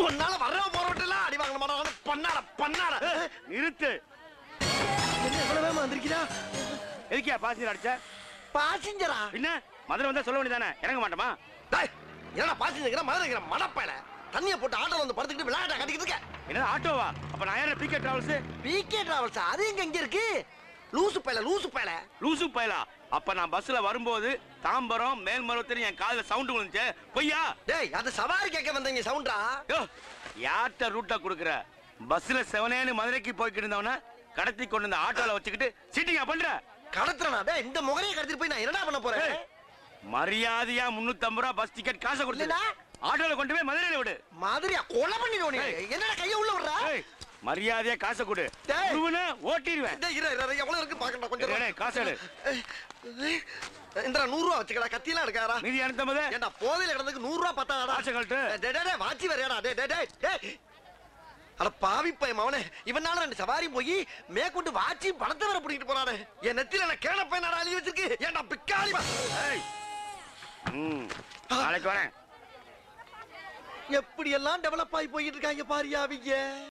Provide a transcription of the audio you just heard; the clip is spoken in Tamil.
உன்னால வர்றவ போறவட்டெல்லாம் அடி வாங்க மாட்டாங்க பண்ணாட பண்ணாட நிறுத்து என்ன எவ்வளவு வேகமா வந்திருக்கிறா எதுக்கியா பாசிஞ்சர் அடிச்ச பாசஞ்சரா பின்ன மதுரை வந்தா சொல்ல வேண்டியதானே இறங்க மாட்டோமா டேய் என்னடா பாசஞ்சர் மதுரை மடப்பையில தண்ணிய போட்டு ஆட்டோ வந்து படுத்துக்கிட்டு விளையாட்ட கட்டிக்கிட்டு இருக்க என்னது ஆட்டோவா அப்ப நான் யார பிகே டிராவல்ஸ் பிகே டிராவல்ஸ் அது எங்க இங்க இருக்கு லூசு பையல லூசு பையல லூசு பயலா அப்ப நான் பஸ்ல வரும்போது தாம்பரம் மேல்மருவத்தில் என் காதுல சவுண்ட் விழுந்துச்சு பொய்யா டேய் அது சவாரி கேட்க வந்தீங்க சவுண்டா யோ யார்கிட்ட ரூட்டா குடுக்குற பஸ்ல செவனேன்னு மதுரைக்கு போய்கிட்டு இருந்தவன கடத்தி கொண்டு இந்த ஆட்டோல வச்சுக்கிட்டு சீட்டிங்கா பண்ற கடத்துறனா டேய் இந்த முகரையை கடத்திட்டு போய் நான் என்னடா பண்ண போறேன் ஏய், மரியாதையா முன்னூத்தி ரூபாய் பஸ் டிக்கெட் காசை கொடுத்து இல்லடா. ஆட்டோல கொண்டு போய் மதுரையில விடு மாதிரியா கொலை பண்ணிடுவோம் நீ ஏய். என்னடா கைய உள்ள விடுறா ஏய், மரியாதையா காசை கொடு டேய். உருவன ஓட்டிடுவேன் டேய் இரு இரு, இரு எவ்வளவு இருக்கு பாக்கணும் கொஞ்சம் டேய், டேய், காசு எடு. இந்த நூறு ரூபா வச்சுக்கடா கத்தியெல்லாம் எடுக்காரா மீதி அனுத்தம்பது ஏண்டா போதையில கிடந்ததுக்கு நூறு ரூபா பத்தாடா காசை கழட்டு டேய் டேய், டேய் வாச்சி வேறடா டேய் டேய் டேய் டேய் அட பாவி பையன் மவனே இவனால ரெண்டு சவாரி போய் மேற்கொண்டு வாச்சி பணத்தை வேற பிடிக்கிட்டு போறானே என் நெத்தில நான் கேன பையனாடா அழி வச்சிருக்கு ஏன்டா பிக்காளி பா- ஏய். ம், நாளைக்கு வரேன் எப்படி எல்லாம் டெவலப் ஆகி போயிட்டு இருக்காங்க பாரியா அவங்க